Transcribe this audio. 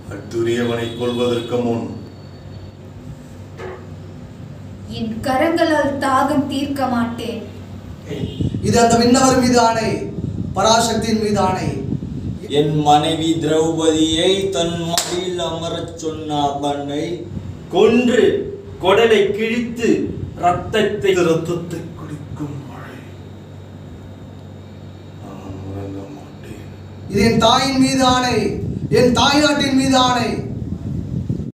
அத்துரியவனை கொள்வதற்கு முன் என் கரங்களால் தாகம் தீர்க்க மாட்டேன் இது அந்த விண்ணவர் மீது ஆணை பராசக்தியின் மீது ஆணை என் மனைவி திரௌபதியை தன் மடியில் அமரச் சொன்ன அவனை கொன்று கொடலை கிழித்து ரத்தத்தை ரத்தத்தை குடிக்கும் மழை நான் உறங்க மாட்டேன் இது என் தாயின் மீது ஆணை என் தாய்நாட்டின் மீது ஆணை